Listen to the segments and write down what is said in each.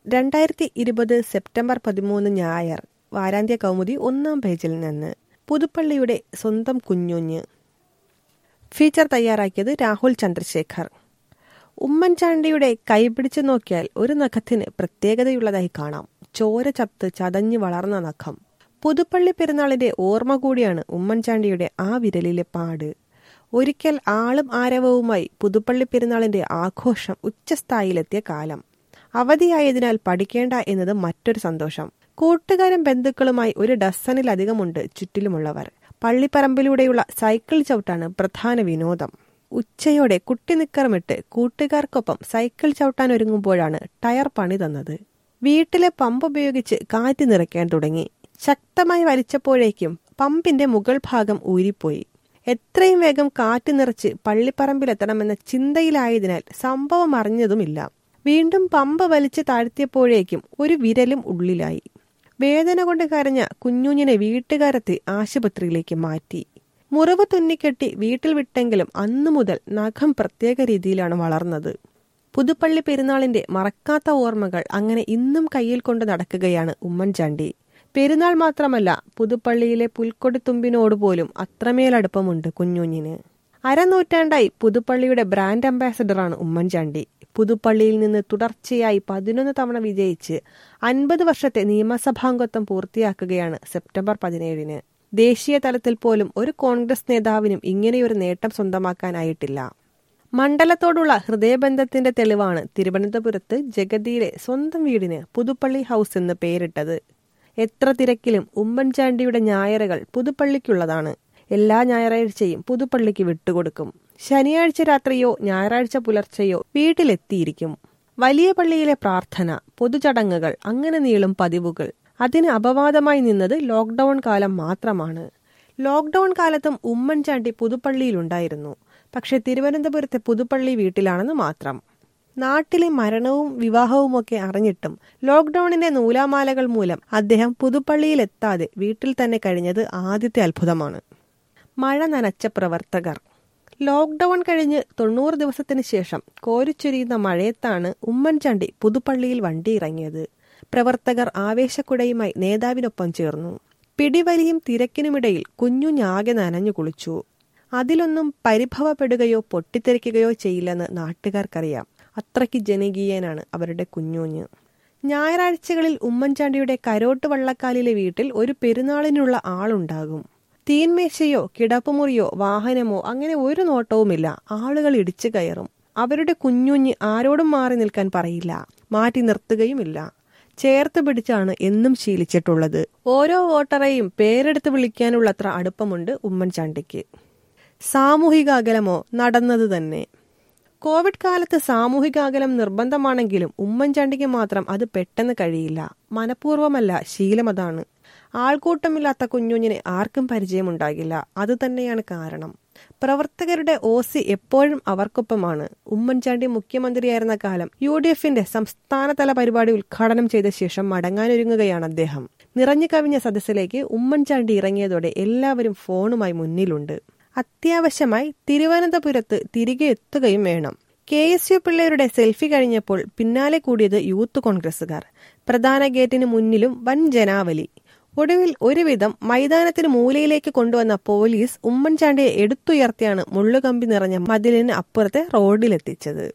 രണ്ടായിരത്തി ഇരുപത് സെപ്റ്റംബർ പതിമൂന്ന് ഞായർ വാരാന്ത്യ കൗമുദി ഒന്നാം പേജിൽ നിന്ന് പുതുപ്പള്ളിയുടെ സ്വന്തം കുഞ്ഞുഞ്ഞ് ഫീച്ചർ തയ്യാറാക്കിയത് രാഹുൽ ചന്ദ്രശേഖർ ഉമ്മൻചാണ്ടിയുടെ കൈപിടിച്ചു നോക്കിയാൽ ഒരു നഖത്തിന് പ്രത്യേകതയുള്ളതായി കാണാം ചോര ചത്ത് ചതഞ്ഞു വളർന്ന നഖം പുതുപ്പള്ളി പെരുന്നാളിന്റെ ഓർമ്മ കൂടിയാണ് ഉമ്മൻചാണ്ടിയുടെ ആ വിരലിലെ പാട് ഒരിക്കൽ ആളും ആരവവുമായി പുതുപ്പള്ളി പെരുന്നാളിന്റെ ആഘോഷം ഉച്ചസ്ഥായിലെത്തിയ കാലം അവധിയായതിനാൽ പഠിക്കേണ്ട എന്നത് മറ്റൊരു സന്തോഷം കൂട്ടുകാരും ബന്ധുക്കളുമായി ഒരു ഡസനിലധികമുണ്ട് ചുറ്റിലുമുള്ളവർ പള്ളിപ്പറമ്പിലൂടെയുള്ള സൈക്കിൾ ചവിട്ടാണ് പ്രധാന വിനോദം ഉച്ചയോടെ കുട്ടി നിക്കറമിട്ട് കൂട്ടുകാർക്കൊപ്പം സൈക്കിൾ ചവിട്ടാൻ ഒരുങ്ങുമ്പോഴാണ് ടയർ പണി തന്നത് വീട്ടിലെ പമ്പ് ഉപയോഗിച്ച് കാറ്റ് നിറയ്ക്കാൻ തുടങ്ങി ശക്തമായി വലിച്ചപ്പോഴേക്കും പമ്പിന്റെ മുകൾ ഭാഗം ഊരിപ്പോയി എത്രയും വേഗം കാറ്റ് നിറച്ച് പള്ളിപ്പറമ്പിലെത്തണമെന്ന ചിന്തയിലായതിനാൽ സംഭവം അറിഞ്ഞതുമില്ല വീണ്ടും പമ്പ് വലിച്ച് താഴ്ത്തിയപ്പോഴേക്കും ഒരു വിരലും ഉള്ളിലായി വേദന കൊണ്ട് കരഞ്ഞ കുഞ്ഞുഞ്ഞിനെ വീട്ടുകാരത്ത് ആശുപത്രിയിലേക്ക് മാറ്റി മുറിവ് തുന്നിക്കെട്ടി വീട്ടിൽ വിട്ടെങ്കിലും അന്നു മുതൽ നഖം പ്രത്യേക രീതിയിലാണ് വളർന്നത് പുതുപ്പള്ളി പെരുന്നാളിന്റെ മറക്കാത്ത ഓർമ്മകൾ അങ്ങനെ ഇന്നും കയ്യിൽ കൊണ്ട് നടക്കുകയാണ് ഉമ്മൻചാണ്ടി പെരുന്നാൾ മാത്രമല്ല പുതുപ്പള്ളിയിലെ പുൽക്കൊടിത്തുമ്പിനോട് പോലും അത്രമേൽ അടുപ്പമുണ്ട് കുഞ്ഞുഞ്ഞിന് അരനൂറ്റാണ്ടായി പുതുപ്പള്ളിയുടെ ബ്രാൻഡ് അംബാസഡറാണ് ഉമ്മൻചാണ്ടി പുതുപ്പള്ളിയിൽ നിന്ന് തുടർച്ചയായി പതിനൊന്ന് തവണ വിജയിച്ച് അൻപത് വർഷത്തെ നിയമസഭാംഗത്വം പൂർത്തിയാക്കുകയാണ് സെപ്റ്റംബർ പതിനേഴിന് ദേശീയ തലത്തിൽ പോലും ഒരു കോൺഗ്രസ് നേതാവിനും ഇങ്ങനെയൊരു നേട്ടം സ്വന്തമാക്കാനായിട്ടില്ല മണ്ഡലത്തോടുള്ള ഹൃദയബന്ധത്തിന്റെ തെളിവാണ് തിരുവനന്തപുരത്ത് ജഗതിയിലെ സ്വന്തം വീടിന് പുതുപ്പള്ളി ഹൗസ് എന്ന് പേരിട്ടത് എത്ര തിരക്കിലും ഉമ്മൻചാണ്ടിയുടെ ഞായറുകൾ പുതുപ്പള്ളിക്കുള്ളതാണ് എല്ലാ ഞായറാഴ്ചയും പുതുപ്പള്ളിക്ക് വിട്ടുകൊടുക്കും ശനിയാഴ്ച രാത്രിയോ ഞായറാഴ്ച പുലർച്ചെയോ വീട്ടിലെത്തിയിരിക്കും വലിയ പള്ളിയിലെ പ്രാർത്ഥന പൊതുചടങ്ങുകൾ അങ്ങനെ നീളും പതിവുകൾ അതിന് അപവാദമായി നിന്നത് ലോക്ക്ഡൌൺ കാലം മാത്രമാണ് ലോക്ക്ഡൌൺ കാലത്തും ഉമ്മൻചാണ്ടി പുതുപ്പള്ളിയിലുണ്ടായിരുന്നു പക്ഷെ തിരുവനന്തപുരത്തെ പുതുപ്പള്ളി വീട്ടിലാണെന്ന് മാത്രം നാട്ടിലെ മരണവും വിവാഹവുമൊക്കെ അറിഞ്ഞിട്ടും ലോക്ക്ഡൌണിന്റെ നൂലാമാലകൾ മൂലം അദ്ദേഹം പുതുപ്പള്ളിയിലെത്താതെ വീട്ടിൽ തന്നെ കഴിഞ്ഞത് ആദ്യത്തെ അത്ഭുതമാണ് മഴ നനച്ച പ്രവർത്തകർ ലോക്ക്ഡൌൺ കഴിഞ്ഞ് തൊണ്ണൂറ് ദിവസത്തിന് ശേഷം കോരിച്ചൊരിയുന്ന മഴയത്താണ് ഉമ്മൻചാണ്ടി പുതുപ്പള്ളിയിൽ വണ്ടി ഇറങ്ങിയത് പ്രവർത്തകർ ആവേശക്കുടയുമായി നേതാവിനൊപ്പം ചേർന്നു പിടിവലിയും തിരക്കിനുമിടയിൽ കുഞ്ഞുഞ്ഞാകെ നനഞ്ഞു കുളിച്ചു അതിലൊന്നും പരിഭവപ്പെടുകയോ പൊട്ടിത്തെറിക്കുകയോ ചെയ്യില്ലെന്ന് നാട്ടുകാർക്കറിയാം അത്രയ്ക്ക് ജനകീയനാണ് അവരുടെ കുഞ്ഞുഞ്ഞ് ഞായറാഴ്ചകളിൽ ഉമ്മൻചാണ്ടിയുടെ കരോട്ട് വള്ളക്കാലിലെ വീട്ടിൽ ഒരു പെരുന്നാളിനുള്ള ആളുണ്ടാകും തീൻമേശയോ കിടപ്പുമുറിയോ വാഹനമോ അങ്ങനെ ഒരു നോട്ടവുമില്ല ആളുകൾ ഇടിച്ചു കയറും അവരുടെ കുഞ്ഞുഞ്ഞ് ആരോടും മാറി നിൽക്കാൻ പറയില്ല മാറ്റി നിർത്തുകയുമില്ല ചേർത്ത് പിടിച്ചാണ് എന്നും ശീലിച്ചിട്ടുള്ളത് ഓരോ വോട്ടറെയും പേരെടുത്ത് വിളിക്കാനുള്ളത്ര അടുപ്പമുണ്ട് ഉമ്മൻചാണ്ടിക്ക് സാമൂഹിക അകലമോ നടന്നത് തന്നെ കോവിഡ് കാലത്ത് സാമൂഹിക അകലം നിർബന്ധമാണെങ്കിലും ഉമ്മൻചാണ്ടിക്ക് മാത്രം അത് പെട്ടെന്ന് കഴിയില്ല മനഃപൂർവ്വമല്ല ശീലമതാണ് ആൾക്കൂട്ടമില്ലാത്ത കുഞ്ഞുഞ്ഞിനെ ആർക്കും പരിചയമുണ്ടാകില്ല അതുതന്നെയാണ് കാരണം പ്രവർത്തകരുടെ ഓസി എപ്പോഴും അവർക്കൊപ്പമാണ് ഉമ്മൻചാണ്ടി മുഖ്യമന്ത്രിയായിരുന്ന കാലം യു ഡി എഫിന്റെ സംസ്ഥാനതല പരിപാടി ഉദ്ഘാടനം ചെയ്ത ശേഷം മടങ്ങാനൊരുങ്ങുകയാണ് അദ്ദേഹം നിറഞ്ഞു കവിഞ്ഞ സദസ്സിലേക്ക് ഉമ്മൻചാണ്ടി ഇറങ്ങിയതോടെ എല്ലാവരും ഫോണുമായി മുന്നിലുണ്ട് അത്യാവശ്യമായി തിരുവനന്തപുരത്ത് തിരികെ എത്തുകയും വേണം കെ എസ് യു പിള്ളേരുടെ സെൽഫി കഴിഞ്ഞപ്പോൾ പിന്നാലെ കൂടിയത് യൂത്ത് കോൺഗ്രസുകാർ പ്രധാന ഗേറ്റിന് മുന്നിലും വൻ ജനാവലി ഒടുവിൽ ഒരുവിധം മൈതാനത്തിന് മൂലയിലേക്ക് കൊണ്ടുവന്ന പോലീസ് ഉമ്മൻചാണ്ടിയെ എടുത്തുയർത്തിയാണ് മുള്ളുകമ്പി നിറഞ്ഞ മതിലിന് അപ്പുറത്തെ റോഡിലെത്തിച്ചത്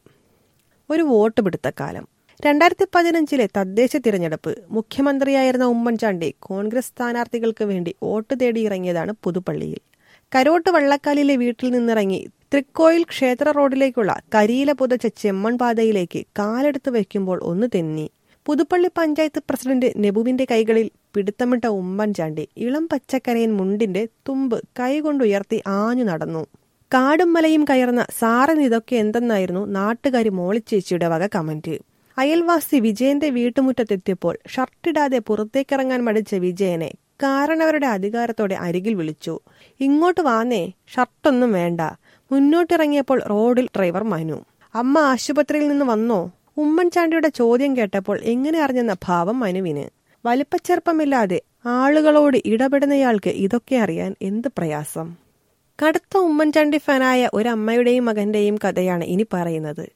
ഒരു വോട്ട് പിടുത്തക്കാലം രണ്ടായിരത്തി പതിനഞ്ചിലെ തദ്ദേശ തിരഞ്ഞെടുപ്പ് മുഖ്യമന്ത്രിയായിരുന്ന ഉമ്മൻചാണ്ടി കോൺഗ്രസ് സ്ഥാനാർത്ഥികൾക്ക് വേണ്ടി വോട്ട് തേടി ഇറങ്ങിയതാണ് പുതുപ്പള്ളിയിൽ കരോട്ട് വള്ളക്കാലിലെ വീട്ടിൽ നിന്നിറങ്ങി തൃക്കോയിൽ ക്ഷേത്ര റോഡിലേക്കുള്ള കരിയില പുതച്ച ചെമ്മൺ പാതയിലേക്ക് കാലെടുത്ത് വയ്ക്കുമ്പോൾ ഒന്ന് തെന്നി പുതുപ്പള്ളി പഞ്ചായത്ത് പ്രസിഡന്റ് നെബുവിന്റെ കൈകളിൽ പിടുത്തമിട്ട ഉമ്മൻചാണ്ടി ഇളം പച്ചക്കരയൻ മുണ്ടിന്റെ തുമ്പ് കൈകൊണ്ടുയർത്തി ആഞ്ഞു നടന്നു കാടും മലയും കയർന്ന സാറൻ ഇതൊക്കെ എന്തെന്നായിരുന്നു നാട്ടുകാരി മോളിച്ചേച്ചിയുടെ വക കമന്റ് അയൽവാസി വിജയന്റെ വീട്ടുമുറ്റത്തെത്തിയപ്പോൾ ഷർട്ടിടാതെ പുറത്തേക്കിറങ്ങാൻ മടിച്ച വിജയനെ കാരണവരുടെ അധികാരത്തോടെ അരികിൽ വിളിച്ചു ഇങ്ങോട്ട് വാന്നേ ഷർട്ടൊന്നും വേണ്ട മുന്നോട്ടിറങ്ങിയപ്പോൾ റോഡിൽ ഡ്രൈവർ മനു അമ്മ ആശുപത്രിയിൽ നിന്ന് വന്നോ ഉമ്മൻചാണ്ടിയുടെ ചോദ്യം കേട്ടപ്പോൾ എങ്ങനെ അറിഞ്ഞെന്ന ഭാവം മനുവിന് വലിപ്പച്ചെറുപ്പമില്ലാതെ ആളുകളോട് ഇടപെടുന്നയാൾക്ക് ഇതൊക്കെ അറിയാൻ എന്ത് പ്രയാസം കടുത്ത ഉമ്മൻചാണ്ടി ഫാനായ ഒരു അമ്മയുടെയും മകന്റെയും കഥയാണ് ഇനി പറയുന്നത്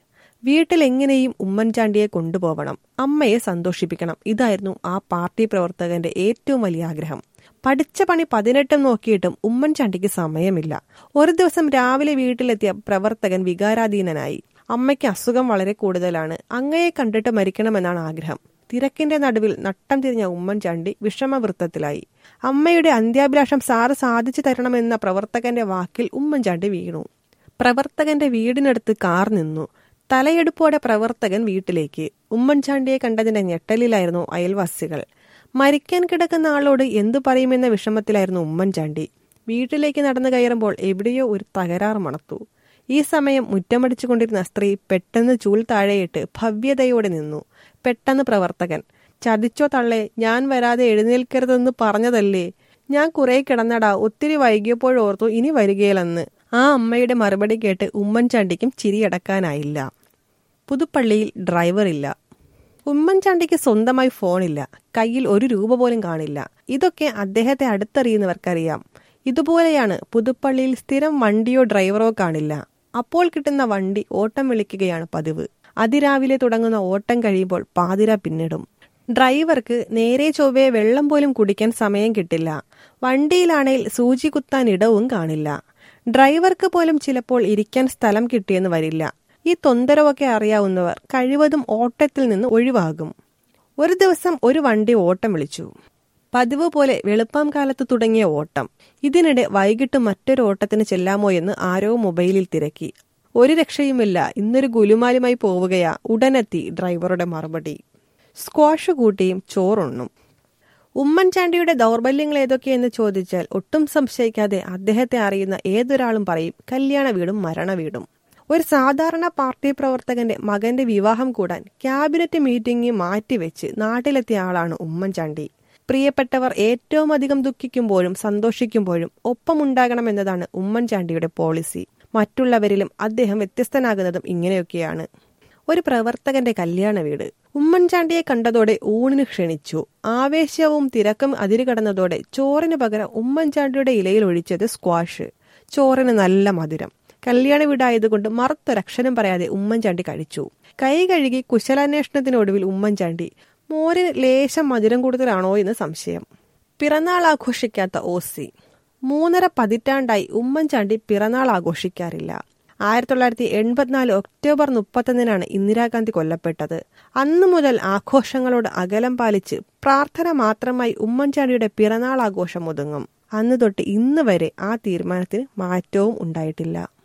വീട്ടിൽ എങ്ങനെയും ഉമ്മൻചാണ്ടിയെ കൊണ്ടുപോകണം അമ്മയെ സന്തോഷിപ്പിക്കണം ഇതായിരുന്നു ആ പാർട്ടി പ്രവർത്തകന്റെ ഏറ്റവും വലിയ ആഗ്രഹം പഠിച്ച പണി പതിനെട്ടും നോക്കിയിട്ടും ഉമ്മൻചാണ്ടിക്ക് സമയമില്ല ഒരു ദിവസം രാവിലെ വീട്ടിലെത്തിയ പ്രവർത്തകൻ വികാരാധീനനായി അമ്മയ്ക്ക് അസുഖം വളരെ കൂടുതലാണ് അങ്ങയെ കണ്ടിട്ട് മരിക്കണമെന്നാണ് ആഗ്രഹം തിരക്കിന്റെ നടുവിൽ നട്ടം തിരിഞ്ഞ ഉമ്മൻചാണ്ടി വിഷമവൃത്തത്തിലായി അമ്മയുടെ അന്ത്യാഭിലാഷം സാറ് സാധിച്ചു തരണമെന്ന പ്രവർത്തകന്റെ വാക്കിൽ ഉമ്മൻചാണ്ടി വീണു പ്രവർത്തകന്റെ വീടിനടുത്ത് കാർ നിന്നു തലയെടുപ്പോടെ പ്രവർത്തകൻ വീട്ടിലേക്ക് ഉമ്മൻചാണ്ടിയെ കണ്ടതിന്റെ ഞെട്ടലിലായിരുന്നു അയൽവാസികൾ മരിക്കാൻ കിടക്കുന്ന ആളോട് എന്തു പറയുമെന്ന വിഷമത്തിലായിരുന്നു ഉമ്മൻചാണ്ടി വീട്ടിലേക്ക് നടന്നു കയറുമ്പോൾ എവിടെയോ ഒരു തകരാർ മണത്തു ഈ സമയം മുറ്റമടിച്ചുകൊണ്ടിരുന്ന സ്ത്രീ പെട്ടെന്ന് ചൂൽ താഴെയിട്ട് ഭവ്യതയോടെ നിന്നു പെട്ടെന്ന് പ്രവർത്തകൻ ചതിച്ചോ തള്ളേ ഞാൻ വരാതെ എഴുന്നേൽക്കരുതെന്ന് പറഞ്ഞതല്ലേ ഞാൻ കുറെ കിടന്നടാ ഒത്തിരി വൈകിയപ്പോഴോർത്തു ഇനി വരികയില്ലെന്ന് ആ അമ്മയുടെ മറുപടി കേട്ട് ഉമ്മൻചാണ്ടിക്കും ചിരിയടക്കാനായില്ല പുതുപ്പള്ളിയിൽ ഡ്രൈവറില്ല ഉമ്മൻചാണ്ടിക്ക് സ്വന്തമായി ഫോണില്ല കയ്യിൽ ഒരു രൂപ പോലും കാണില്ല ഇതൊക്കെ അദ്ദേഹത്തെ അടുത്തറിയുന്നവർക്കറിയാം ഇതുപോലെയാണ് പുതുപ്പള്ളിയിൽ സ്ഥിരം വണ്ടിയോ ഡ്രൈവറോ കാണില്ല അപ്പോൾ കിട്ടുന്ന വണ്ടി ഓട്ടം വിളിക്കുകയാണ് പതിവ് അതിരാവിലെ തുടങ്ങുന്ന ഓട്ടം കഴിയുമ്പോൾ പാതിര പിന്നിടും ഡ്രൈവർക്ക് നേരെ ചൊവ്വയെ വെള്ളം പോലും കുടിക്കാൻ സമയം കിട്ടില്ല വണ്ടിയിലാണെങ്കിൽ സൂചി കുത്താൻ ഇടവും കാണില്ല ഡ്രൈവർക്ക് പോലും ചിലപ്പോൾ ഇരിക്കാൻ സ്ഥലം കിട്ടിയെന്ന് വരില്ല ഈ തൊന്തരവൊക്കെ അറിയാവുന്നവർ കഴിവതും ഓട്ടത്തിൽ നിന്ന് ഒഴിവാകും ഒരു ദിവസം ഒരു വണ്ടി ഓട്ടം വിളിച്ചു പതിവ് പോലെ വെളുപ്പാം കാലത്ത് തുടങ്ങിയ ഓട്ടം ഇതിനിടെ വൈകിട്ട് മറ്റൊരു ഓട്ടത്തിന് ചെല്ലാമോ എന്ന് ആരോ മൊബൈലിൽ തിരക്കി ഒരു രക്ഷയുമില്ല ഇന്നൊരു ഗുലുമാലുമായി പോവുകയാ ഉടനെത്തി ഡ്രൈവറുടെ മറുപടി സ്ക്വാഷ് കൂട്ടിയും ചോറുണ്ണും ഉമ്മൻചാണ്ടിയുടെ ദൗർബല്യങ്ങൾ ഏതൊക്കെയെന്ന് ചോദിച്ചാൽ ഒട്ടും സംശയിക്കാതെ അദ്ദേഹത്തെ അറിയുന്ന ഏതൊരാളും പറയും കല്യാണ വീടും മരണ വീടും ഒരു സാധാരണ പാർട്ടി പ്രവർത്തകന്റെ മകന്റെ വിവാഹം കൂടാൻ ക്യാബിനറ്റ് മീറ്റിംഗ് മാറ്റിവെച്ച് നാട്ടിലെത്തിയ ആളാണ് ഉമ്മൻചാണ്ടി പ്രിയപ്പെട്ടവർ ഏറ്റവും അധികം ദുഃഖിക്കുമ്പോഴും സന്തോഷിക്കുമ്പോഴും ഒപ്പമുണ്ടാകണമെന്നതാണ് ഉമ്മൻചാണ്ടിയുടെ പോളിസി മറ്റുള്ളവരിലും അദ്ദേഹം വ്യത്യസ്തനാകുന്നതും ഇങ്ങനെയൊക്കെയാണ് ഒരു പ്രവർത്തകന്റെ കല്യാണ വീട് ഉമ്മൻചാണ്ടിയെ കണ്ടതോടെ ഊണിന് ക്ഷണിച്ചു ആവേശവും തിരക്കും അതിരുകടന്നതോടെ ചോറിന് പകരം ഉമ്മൻചാണ്ടിയുടെ ഇലയിൽ ഒഴിച്ചത് സ്ക്വാഷ് ചോറിന് നല്ല മധുരം കല്യാണ വീടായതുകൊണ്ട് മറുത്തൊരക്ഷരം പറയാതെ ഉമ്മൻചാണ്ടി കഴിച്ചു കൈ കഴുകി കുശലാന്വേഷണത്തിനൊടുവിൽ ഉമ്മൻചാണ്ടി മോരിന് ലേശം മധുരം കൂടുതലാണോ എന്ന് സംശയം പിറന്നാൾ ആഘോഷിക്കാത്ത ഓസി മൂന്നര പതിറ്റാണ്ടായി ഉമ്മൻചാണ്ടി പിറന്നാൾ ആഘോഷിക്കാറില്ല ആയിരത്തി തൊള്ളായിരത്തി എൺപത്തിനാല് ഒക്ടോബർ മുപ്പത്തൊന്നിനാണ് ഇന്ദിരാഗാന്ധി കൊല്ലപ്പെട്ടത് അന്നു മുതൽ ആഘോഷങ്ങളോട് അകലം പാലിച്ച് പ്രാർത്ഥന മാത്രമായി ഉമ്മൻചാണ്ടിയുടെ പിറന്നാൾ ആഘോഷം ഒതുങ്ങും അന്ന് തൊട്ട് ഇന്ന് വരെ ആ തീരുമാനത്തിന് മാറ്റവും ഉണ്ടായിട്ടില്ല